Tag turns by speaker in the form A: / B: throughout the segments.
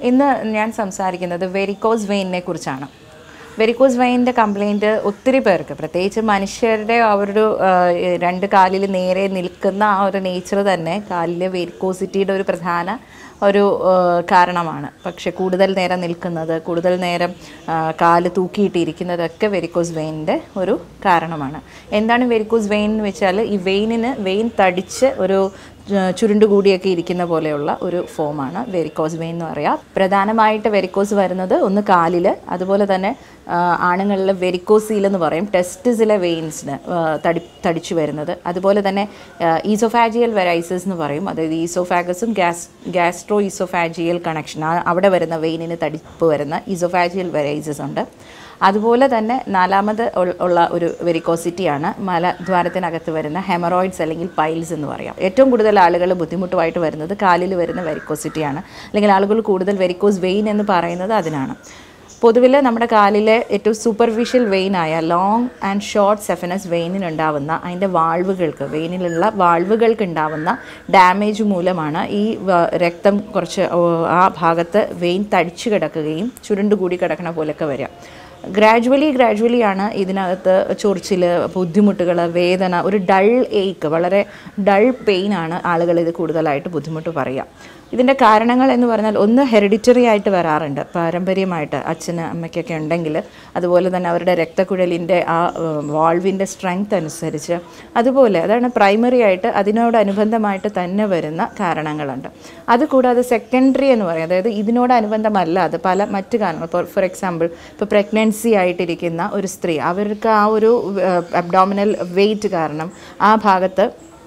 A: ഇന്ന് ഞാൻ സംസാരിക്കുന്നത് വെരിക്കോസ് വെയിനെ കുറിച്ചാണ് വെരിക്കോസ് വെയിൻ്റെ കംപ്ലൈൻറ്റ് ഒത്തിരി പേർക്ക് പ്രത്യേകിച്ച് മനുഷ്യരുടെ ആ ഒരു ആ, രണ്ട് കാലിൽ നേരെ നിൽക്കുന്ന ആ ഒരു നേച്ചർ തന്നെ കാലിലെ വെരിക്കോസിറ്റിയുടെ ഒരു പ്രധാന ഒരു ആ, കാരണമാണ് പക്ഷെ കൂടുതൽ നേരം നിൽക്കുന്നത് കൂടുതൽ നേരം ആ, കാല് തൂക്കിയിട്ടിരിക്കുന്നതൊക്കെ വെരിക്കോസ് വെയിനിൻ്റെ ഒരു കാരണമാണ് എന്താണ് വെരിക്കോസ് വെയിൻ എന്ന് വെച്ചാൽ ഈ വെയിനിന് വെയിൻ തടിച്ച് ഒരു ചു- ചുരുണ്ടുകൂടിയൊക്കെ ഇരിക്കുന്ന പോലെയുള്ള ഒരു ഫോമാണ് വെരിക്കോസ് വെയിൻ എന്ന് പറയാം പ്രധാനമായിട്ട് വെരിക്കോസ് വരുന്നത് ഒന്ന് കാലിൽ അതുപോലെ തന്നെ ആണുങ്ങളിൽ വെരിക്കോസീൽ എന്ന് പറയും ടെസ്റ്റിസിലെ വെയിൻസിന് തടി തടിച്ചു വരുന്നത് അതുപോലെ തന്നെ ഈസോഫാജിയൽ വെറൈസസ് എന്ന് പറയും അതായത് ഈസോഫാഗസും ഗ്യാസ് ഗ്യാസ്ട്രോ ഈസോഫാജിയൽ കണക്ഷൻ അവിടെ വരുന്ന വെയിനിന് തടിപ്പ് വരുന്ന ഈസോഫാജിയൽ വെറൈസസ് ഉണ്ട് അതുപോലെ തന്നെ നാലാമത് ഉൾ- ഉള്ള ഒരു വെരിക്കോസിറ്റിയാണ് മലദ്വാരത്തിനകത്ത് വരുന്ന ഹെമറോയിഡ്സ് അല്ലെങ്കിൽ പൈൽസ് എന്ന് പറയാം ഏറ്റവും കൂടുതൽ ആളുകൾ ബുദ്ധിമുട്ടുമായിട്ട് വരുന്നത് കാലിൽ വരുന്ന വെരിക്കോസിറ്റിയാണ് അല്ലെങ്കിൽ ആളുകൾ കൂടുതൽ വെരിക്കോസ് വെയിൻ എന്ന് പറയുന്നത് അതിനാണ് പൊതുവിൽ നമ്മുടെ കാലിലെ ഏറ്റവും സൂപ്പർഫിഷ്യൽ വെയിനായ ലോങ് ആൻഡ് ഷോർട്ട് സെഫനസ് വെയിനിനുണ്ടാവുന്ന അതിൻ്റെ വാൾവുകൾക്ക് വെയിനിലുള്ള വാൾവുകൾക്ക് ഉണ്ടാവുന്ന ഡാമേജ് മൂലമാണ് ഈ വ- രക്തം കുറച്ച് ഓ, ആ ഭാഗത്ത് വെയിൻ തടിച്ചു കിടക്കുകയും ചുരുണ്ടുകൂടി കിടക്കണ പോലെയൊക്കെ വരിക ഗ്രാജുവലി ഗ്രാജുവലി ആണ് ഇതിനകത്ത് ചൊറിച്ചിൽ ബുദ്ധിമുട്ടുകൾ വേദന ഒരു ഡൾ ഏക്ക് വളരെ ഡൾ പെയിൻ ആണ് ആളുകൾ ഇത് കൂടുതലായിട്ട് ബുദ്ധിമുട്ട് പറയുക ഇതിൻ്റെ കാരണങ്ങൾ എന്ന് പറഞ്ഞാൽ ഒന്ന് ഹെറിഡിറ്ററി ആയിട്ട് വരാറുണ്ട് പാരമ്പര്യമായിട്ട് അച്ഛന് അമ്മയ്ക്കൊക്കെ ഉണ്ടെങ്കിൽ അതുപോലെ തന്നെ അവരുടെ രക്തക്കുഴലിൻ്റെ ആ വാൾവിൻ്റെ സ്ട്രെങ്ത് അനുസരിച്ച് അതുപോലെ അതാണ് പ്രൈമറി ആയിട്ട് അതിനോടനുബന്ധമായിട്ട് തന്നെ വരുന്ന കാരണങ്ങളുണ്ട് അതുകൂടാതെ സെക്കൻഡറി എന്ന് പറയും അതായത് ഇതിനോടനുബന്ധമല്ലാതെ പല മറ്റ് കാരണങ്ങൾ ഇപ്പോൾ ഫോർ എക്സാമ്പിൾ ഇപ്പോൾ പ്രഗ്നൻസി ആയിട്ടിരിക്കുന്ന ഒരു സ്ത്രീ അവർക്ക് ആ ഒരു അബ്ഡോമിനൽ വെയിറ്റ് കാരണം ആ ഭാഗത്ത്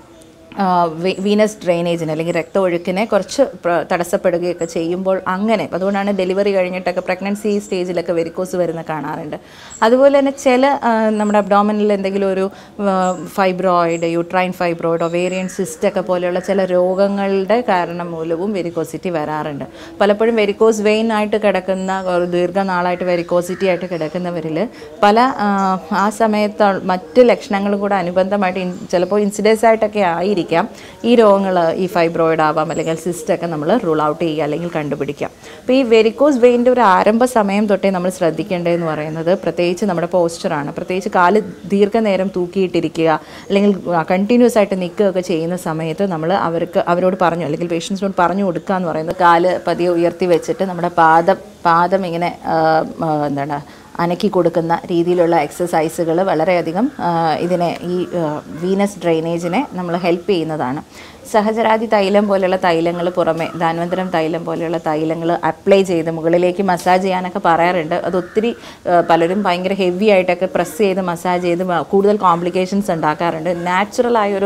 A: വീനസ് ഡ്രെയിനേജിന് അല്ലെങ്കിൽ രക്തമൊഴുക്കിനെ കുറച്ച് പ്ര- തടസ്സപ്പെടുകയൊക്കെ ചെയ്യുമ്പോൾ അങ്ങനെ അതുകൊണ്ടാണ് ഡെലിവറി കഴിഞ്ഞിട്ടൊക്കെ പ്രഗ്നൻസി സ്റ്റേജിലൊക്കെ വെരിക്കോസ് വരുന്ന കാണാറുണ്ട് അതുപോലെ തന്നെ ചില ആ, നമ്മുടെ അബ്ഡോമിനിൽ എന്തെങ്കിലും ഒരു fibroid uterine fibroid ovarian cyst ഒക്കെ പോലെയുള്ള ചില രോഗങ്ങളുടെ കാരണം മൂലവും വെരിക്കോസിറ്റി വരാറുണ്ട് പലപ്പോഴും വെരിക്കോസ് വെയിൻ ആയിട്ട് കിടക്കുന്ന ഒരു ദീർഘനാളായിട്ട് വെരിക്കോസിറ്റി ആയിട്ട് കിടക്കുന്നവരിൽ പല ആ, ആ സമയത്ത് മറ്റ് ലക്ഷണങ്ങളും കൂടെ അനുബന്ധമായിട്ട് ഇൻ- ചിലപ്പോൾ ഇൻസിഡൻസ് ആയിട്ടൊക്കെ ആയിരിക്കാം ഈ രോഗങ്ങൾ ഈ ഫൈബ്രോയിഡ് ആവാം അല്ലെങ്കിൽ സിസ്റ്റ് ഒക്കെ നമ്മൾ റൂൾ ഔട്ട് ചെയ്യുക അല്ലെങ്കിൽ കണ്ടുപിടിക്കാം അപ്പോൾ ഈ വെരിക്കോസ് വെയിൻ്റെ ഒരു ആരംഭ സമയം തൊട്ടേ നമ്മൾ ശ്രദ്ധിക്കേണ്ടതെന്ന് പറയുന്നത് പ്രത്യേകിച്ച് നമ്മുടെ പോസ്ചറാണ് പ്രത്യേകിച്ച് കാല് ദീർഘനേരം തൂക്കിയിട്ടിരിക്കുക അല്ലെങ്കിൽ കണ്ടിന്യൂസ് ആയിട്ട് നിൽക്കുകയൊക്കെ ചെയ്യുന്ന സമയത്ത് നമ്മൾ അവർക്ക് അവരോട് പറഞ്ഞു അല്ലെങ്കിൽ പേഷ്യൻസിനോട് പറഞ്ഞു കൊടുക്കുക എന്ന് പറയുന്നത് കാല് പതിയെ ഉയർത്തി വെച്ചിട്ട് നമ്മുടെ പാദം പാദം ഇങ്ങനെ ആ, ആ, എന്താണ് അനക്കി കൊടുക്കുന്ന രീതിയിലുള്ള എക്സസൈസുകൾ വളരെയധികം ആ, ഇതിനെ ഈ വീനസ് ഡ്രെയിനേജിനെ നമ്മൾ ഹെൽപ്പ് ചെയ്യുന്നതാണ് സഹചരാതി തൈലം പോലെയുള്ള തൈലങ്ങൾ പുറമെ ധാന്വന്തരം തൈലം പോലെയുള്ള തൈലങ്ങൾ അപ്ലൈ ചെയ്ത് മുകളിലേക്ക് മസാജ് ചെയ്യാനൊക്കെ പറയാറുണ്ട് അത് ഒത്തിരി ആ, പലരും ഭയങ്കര ഹെവി ആയിട്ടൊക്കെ പ്രസ് ചെയ്ത് മസാജ് ചെയ്ത് മ- കൂടുതൽ കോംപ്ലിക്കേഷൻസ് ഉണ്ടാക്കാറുണ്ട് നാച്ചുറലായൊരു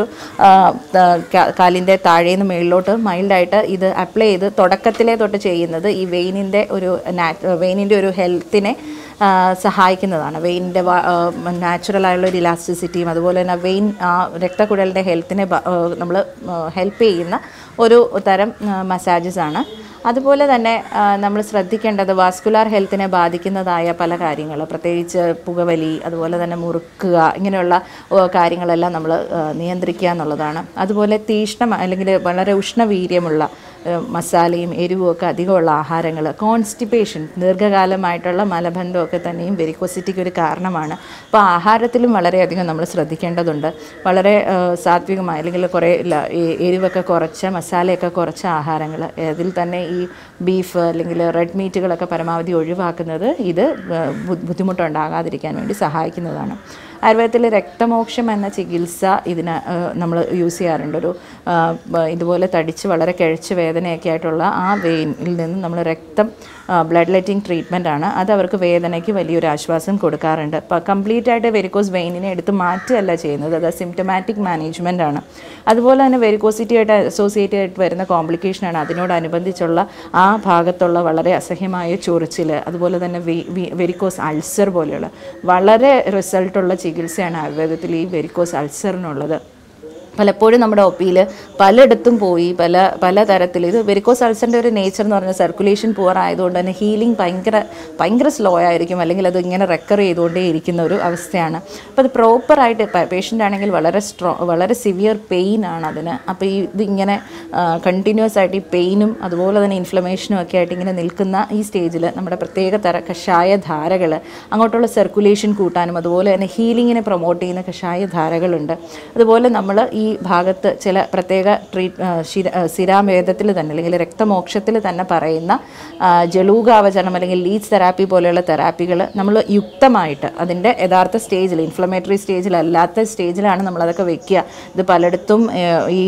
A: കാലിൻ്റെ താഴേന്ന് മുകളിലോട്ട് മൈൽഡായിട്ട് ഇത് അപ്ലൈ ചെയ്ത് തുടക്കത്തിലേ തൊട്ട് ചെയ്യുന്നത് ഈ വെയിനിൻ്റെ ഒരു വെയിനിൻ്റെ ഒരു ഹെൽത്തിനെ ആ, സഹായിക്കുന്നതാണ് വെയിനിൻ്റെ നാച്ചുറലായുള്ള ഒരു ഇലാസ്റ്റിസിറ്റിയും അതുപോലെ തന്നെ വെയിൻ ആ രക്തക്കുഴലിൻ്റെ ഹെൽത്തിനെ നമ്മൾ ഹെൽപ്പ് ചെയ്യുന്ന ഒരു തരം മസാജസ് ആണ് അതുപോലെ തന്നെ നമ്മൾ ശ്രദ്ധിക്കേണ്ടത് വാസ്കുലാർ ഹെൽത്തിനെ ബാധിക്കുന്നതായ പല കാര്യങ്ങൾ പ്രത്യേകിച്ച് പുകവലി അതുപോലെ തന്നെ മുറുക്കുക ഇങ്ങനെയുള്ള ഓ, കാര്യങ്ങളെല്ലാം നമ്മൾ നിയന്ത്രിക്കുക എന്നുള്ളതാണ് അതുപോലെ തീഷ്ണം അല്ലെങ്കിൽ വളരെ ഉഷ്ണവീര്യമുള്ള ഏഹ്, മസാലയും എരിവും ഒക്കെ അധികമുള്ള ആഹാരങ്ങൾ കോൺസ്റ്റിപ്പേഷൻ ദീർഘകാലമായിട്ടുള്ള മലബന്ധമൊക്കെ തന്നെയും വെരിക്കോസിറ്റിക്ക് ഒരു കാരണമാണ് അപ്പോൾ ആഹാരത്തിലും വളരെയധികം നമ്മൾ ശ്രദ്ധിക്കേണ്ടതുണ്ട് വളരെ ഏഹ്, സാത്വികമായ അല്ലെങ്കിൽ കുറേ ല- ഈ എരിവൊക്കെ കുറച്ച മസാലയൊക്കെ കുറച്ച ആഹാരങ്ങൾ അതിൽ തന്നെ ഈ ബീഫ് അല്ലെങ്കിൽ റെഡ് മീറ്റുകളൊക്കെ പരമാവധി ഒഴിവാക്കുന്നത് ഇത് ഏഹ്, ബു- ബുദ്ധിമുട്ടുണ്ടാകാതിരിക്കാൻ വേണ്ടി സഹായിക്കുന്നതാണ് ആയുർവേദത്തിൽ രക്തമോക്ഷം എന്ന ചികിത്സ ഇതിന് നമ്മൾ യൂസ് ചെയ്യാറുണ്ട് ഒരു ആ, ബ- ഇതുപോലെ തടിച്ച് വളരെ കിഴച്ച് വേദനയൊക്കെ ആയിട്ടുള്ള ആ വെയിനിൽ നിന്ന് നമ്മൾ രക്തം ബ്ലഡ് ലെറ്റിംഗ് ട്രീറ്റ്മെൻ്റ് ആണ് അത് അവർക്ക് വേദനയ്ക്ക് വലിയൊരു ആശ്വാസം കൊടുക്കാറുണ്ട് അപ്പോൾ കംപ്ലീറ്റ് ആയിട്ട് വെരിക്കോസ് വെയിനിനെ എടുത്ത് മാറ്റുകയല്ല ചെയ്യുന്നത് അത് സിംറ്റമാറ്റിക് മാനേജ്മെൻ്റ് ആണ് അതുപോലെ തന്നെ വെരിക്കോസിറ്റി ആയിട്ട് അസോസിയേറ്റ് ആയിട്ട് വരുന്ന കോംപ്ലിക്കേഷനാണ് അതിനോടനുബന്ധിച്ചുള്ള ആ ഭാഗത്തുള്ള വളരെ അസഹ്യമായ ചൊറിച്ചിൽ അതുപോലെ തന്നെ വെരിക്കോസ് അൾസർ പോലെയുള്ള വളരെ റിസൾട്ടുള്ള ചികിത്സയാണ് ആയുർവേദത്തിൽ ഈ വെരിക്കോസ് അൾസറിനുള്ളത് പലപ്പോഴും നമ്മുടെ ഒ പിയിൽ പലയിടത്തും പോയി പല പല തരത്തിൽ ഇത് വെരിക്കോസ് അൾസറിൻ്റെ ഒരു നേച്ചർ എന്ന് പറഞ്ഞാൽ സർക്കുലേഷൻ പുവർ ആയതുകൊണ്ട് തന്നെ ഹീലിംഗ് ഭയങ്കര ഭയങ്കര സ്ലോ ആയിരിക്കും അല്ലെങ്കിൽ അത് ഇങ്ങനെ റെക്കർ ചെയ്തുകൊണ്ടേ ഇരിക്കുന്ന ഒരു അവസ്ഥയാണ് അപ്പോൾ അത് പ്രോപ്പറായിട്ട് പേഷ്യൻ്റ് ആണെങ്കിൽ വളരെ സ്ട്രോ വളരെ സിവിയർ പെയിൻ ആണ് അതിന് അപ്പോൾ ഈ ഇതിങ്ങനെ കണ്ടിന്യൂസ് ആയിട്ട് ഈ പെയിനും അതുപോലെ തന്നെ ഇൻഫ്ലമേഷനും ഒക്കെ ആയിട്ട് ഇങ്ങനെ നിൽക്കുന്ന ഈ സ്റ്റേജിൽ നമ്മുടെ പ്രത്യേക തര കഷായ ധാരകൾ അങ്ങോട്ടുള്ള സർക്കുലേഷൻ കൂട്ടാനും അതുപോലെ തന്നെ ഹീലിങ്ങിനെ പ്രൊമോട്ട് ചെയ്യുന്ന കഷായ ധാരകളുണ്ട് അതുപോലെ നമ്മൾ ഈ ഭാഗത്ത് ചില പ്രത്യേക ട്രീറ്റ് ശിര സിരാമേധത്തിൽ തന്നെ അല്ലെങ്കിൽ രക്തമോക്ഷത്തിൽ തന്നെ പറയുന്ന ആ, ജലൂകാവചരണം അല്ലെങ്കിൽ ലീച്ച് തെറാപ്പി പോലെയുള്ള തെറാപ്പികൾ നമ്മൾ യുക്തമായിട്ട് അതിൻ്റെ യഥാർത്ഥ സ്റ്റേജിൽ ഇൻഫ്ലമേറ്ററി സ്റ്റേജിലല്ലാത്ത സ്റ്റേജിലാണ് നമ്മളതൊക്കെ വെക്കുക ഇത് പലയിടത്തും ഏഹ്, ഈ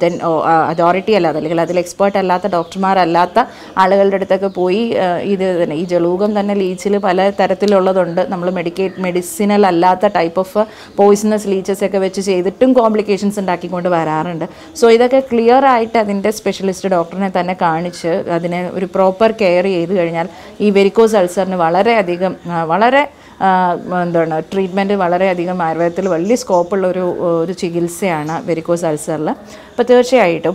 A: അതോറിറ്റി അല്ലാതെ അല്ലെങ്കിൽ അതിൽ എക്സ്പേർട്ട് അല്ലാത്ത ഡോക്ടർമാരല്ലാത്ത ആളുകളുടെ അടുത്തൊക്കെ പോയി ഏഹ്, ഇത് തന്നെ ഈ ജലൂകം തന്നെ ലീച്ചിൽ പല തരത്തിലുള്ളതുണ്ട് നമ്മൾ മെഡിക്കേറ്റ് മെഡിസിനൽ അല്ലാത്ത ടൈപ്പ് ഓഫ് പോയിസണസ് ലീച്ചസ് ഒക്കെ വെച്ച് ചെയ്തിട്ടും കോംപ്ലിക്കേഷൻസ് ഉണ്ടാക്കിക്കൊണ്ട് വരാറുണ്ട് സോ ഇതൊക്കെ ക്ലിയർ ആയിട്ട് അതിൻ്റെ സ്പെഷ്യലിസ്റ്റ് ഡോക്ടറിനെ തന്നെ കാണിച്ച് അതിനെ ഒരു പ്രോപ്പർ കെയർ ചെയ്ത് കഴിഞ്ഞാൽ ഈ വെരിക്കോസ് അൾസറിന് വളരെയധികം ആ, വളരെ ആ, എന്താണ് ട്രീറ്റ്മെൻറ്റ് വളരെയധികം ആയുർവേദത്തിൽ വലിയ സ്കോപ്പുള്ള ഒരു ഒരു ചികിത്സയാണ് വെരിക്കോസ് അൾസറിൽ അപ്പോൾ തീർച്ചയായിട്ടും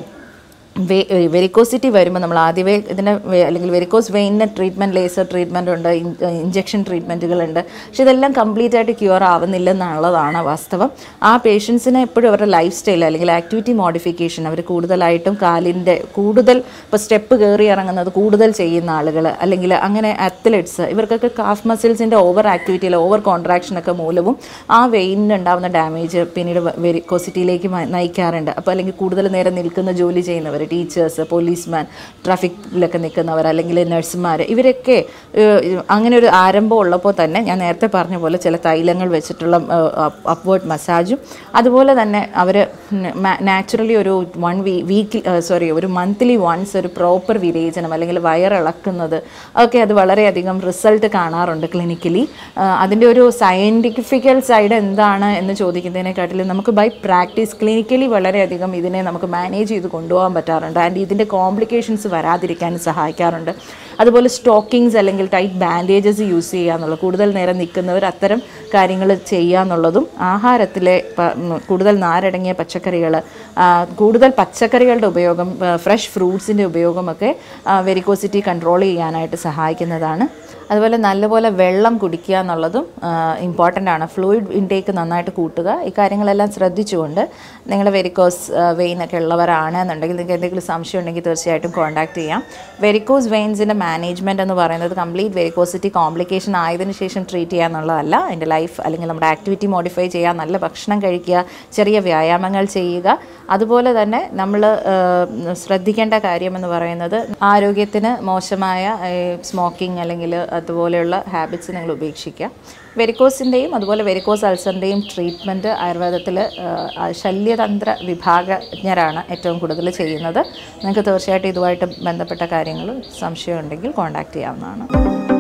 A: വേ വെരിക്കോസിറ്റി വരുമ്പോൾ നമ്മൾ ആദ്യമേ ഇതിന് വേ- അല്ലെങ്കിൽ വെരിക്കോസ് വെയിനിന് ട്രീറ്റ്മെൻറ്റ് ലേസർ ട്രീറ്റ്മെൻ്റ് ഉണ്ട് ഇഞ്ചക്ഷൻ ട്രീറ്റ്മെൻറ്റുകളുണ്ട് പക്ഷെ ഇതെല്ലാം കംപ്ലീറ്റ് ആയിട്ട് ക്യൂർ ആവുന്നില്ലെന്നുള്ളതാണ് വാസ്തവം ആ പേഷ്യൻസിന് എപ്പോഴും അവരുടെ ലൈഫ് സ്റ്റൈൽ അല്ലെങ്കിൽ ആക്ടിവിറ്റി മോഡിഫിക്കേഷൻ അവർ കൂടുതലായിട്ടും കാലിൻ്റെ കൂടുതൽ ഇപ്പോൾ സ്റ്റെപ്പ് കയറി ഇറങ്ങുന്നത് കൂടുതൽ ചെയ്യുന്ന ആളുകൾ അല്ലെങ്കിൽ അങ്ങനെ അത്ലറ്റ്സ് ഇവർക്കൊക്കെ കാഫ് മസിൽസിൻ്റെ ഓവർ ആക്ടിവിറ്റിയിൽ ഓവർ കോൺട്രാക്ഷനൊക്കെ മൂലവും ആ വെയിനിന് ഉണ്ടാകുന്ന ഡാമേജ് പിന്നീട് വെരിക്കോസിറ്റിയിലേക്ക് നയിക്കാറുണ്ട് അപ്പോൾ അല്ലെങ്കിൽ കൂടുതൽ നേരം നിൽക്കുന്ന ജോലി ചെയ്യുന്നവർ ടീച്ചേഴ്സ് പോലീസ്മാൻ ട്രാഫിക്കിലൊക്കെ നിൽക്കുന്നവർ അല്ലെങ്കിൽ നഴ്സുമാർ ഇവരൊക്കെ ഏഹ്, അങ്ങനെ ഒരു ആരംഭം ഉള്ളപ്പോൾ തന്നെ ഞാൻ നേരത്തെ പറഞ്ഞ പോലെ ചില തൈലങ്ങൾ വെച്ചിട്ടുള്ള അപ്വേർഡ് മസാജും അതുപോലെ തന്നെ അവർ നാച്ചുറലി ഒരു വൺ വീ വീക്ക് സോറി ഒരു മന്ത്ലി വൺസ് ഒരു പ്രോപ്പർ വിരേചനം അല്ലെങ്കിൽ വയറിളക്കുന്നത് ഒക്കെ അത് വളരെയധികം റിസൾട്ട് കാണാറുണ്ട് ക്ലിനിക്കലി അതിൻ്റെ ഒരു സയൻറ്റിഫിക്കൽ സൈഡ് എന്താണ് എന്ന് ചോദിക്കുന്നതിനെക്കാട്ടിലും നമുക്ക് ബൈ പ്രാക്ടീസ് ക്ലിനിക്കലി വളരെയധികം ഇതിനെ നമുക്ക് മാനേജ് ചെയ്ത് കൊണ്ടുപോകാൻ പറ്റാറുണ്ട് ആൻഡ് ഇതിൻ്റെ കോംപ്ലിക്കേഷൻസ് വരാതിരിക്കാൻ സഹായിക്കാറുണ്ട് അതുപോലെ സ്റ്റോക്കിങ്സ് അല്ലെങ്കിൽ ടൈറ്റ് ബാൻഡേജസ് യൂസ് ചെയ്യുക എന്നുള്ളത് കൂടുതൽ നേരം നിൽക്കുന്നവർ അത്തരം കാര്യങ്ങൾ ചെയ്യുക എന്നുള്ളതും ആഹാരത്തിലെ പ- ഉം, കൂടുതൽ നാരടങ്ങിയ പച്ചക്കറികൾ കൂടുതൽ പച്ചക്കറികളുടെ ഉപയോഗം ഫ്രഷ് ഫ്രൂട്ട്സിൻ്റെ ഉപയോഗമൊക്കെ വെരിക്കോസിറ്റി കൺട്രോൾ ചെയ്യാനായിട്ട് സഹായിക്കുന്നതാണ് അതുപോലെ നല്ലപോലെ വെള്ളം കുടിക്കുക എന്നുള്ളതും ഇമ്പോർട്ടൻ്റ് ആണ് ഫ്ലൂയിഡ് ഇൻടേക്ക് നന്നായിട്ട് കൂട്ടുക ഈ കാര്യങ്ങളെല്ലാം ശ്രദ്ധിച്ചുകൊണ്ട് നിങ്ങൾ വെരിക്കോസ് വെയിനൊക്കെ ഉള്ളവരാണ് എന്നുണ്ടെങ്കിൽ നിങ്ങൾക്ക് എന്തെങ്കിലും സംശയം ഉണ്ടെങ്കിൽ തീർച്ചയായിട്ടും കോൺടാക്ട് ചെയ്യാം വെരിക്കോസ് വെയിൻസിൻ്റെ മാനേജ്മെൻറ്റ് എന്ന് പറയുന്നത് കംപ്ലീറ്റ് വെരിക്കോസിറ്റി കോംപ്ലിക്കേഷൻ ആയതിനു ശേഷം ട്രീറ്റ് ചെയ്യുക എന്നുള്ളതല്ല അതിൻ്റെ ലൈഫ് അല്ലെങ്കിൽ നമ്മുടെ ആക്ടിവിറ്റി മോഡിഫൈ ചെയ്യുക നല്ല ഭക്ഷണം കഴിക്കുക ചെറിയ വ്യായാമങ്ങൾ ചെയ്യുക അതുപോലെ തന്നെ നമ്മൾ ശ്രദ്ധിക്കേണ്ട കാര്യമെന്ന് പറയുന്നത് ആരോഗ്യത്തിന് മോശമായ സ്മോക്കിംഗ് അല്ലെങ്കിൽ അതുപോലെയുള്ള ഹാബിറ്റ്സ് നിങ്ങൾ ഉപേക്ഷിക്കുക വെരിക്കോസിൻ്റെയും അതുപോലെ വെരിക്കോസ് അൾസറിൻ്റെയും ട്രീറ്റ്മെൻറ്റ് ആയുർവേദത്തിൽ ശല്യതന്ത്ര വിഭാഗജ്ഞരാണ് ഏറ്റവും കൂടുതൽ ചെയ്യുന്നത് നിങ്ങൾക്ക് തീർച്ചയായിട്ടും ഇതുമായിട്ട് ബന്ധപ്പെട്ട കാര്യങ്ങൾ സംശയമുണ്ടെങ്കിൽ കോൺടാക്റ്റ് ചെയ്യാവുന്നതാണ്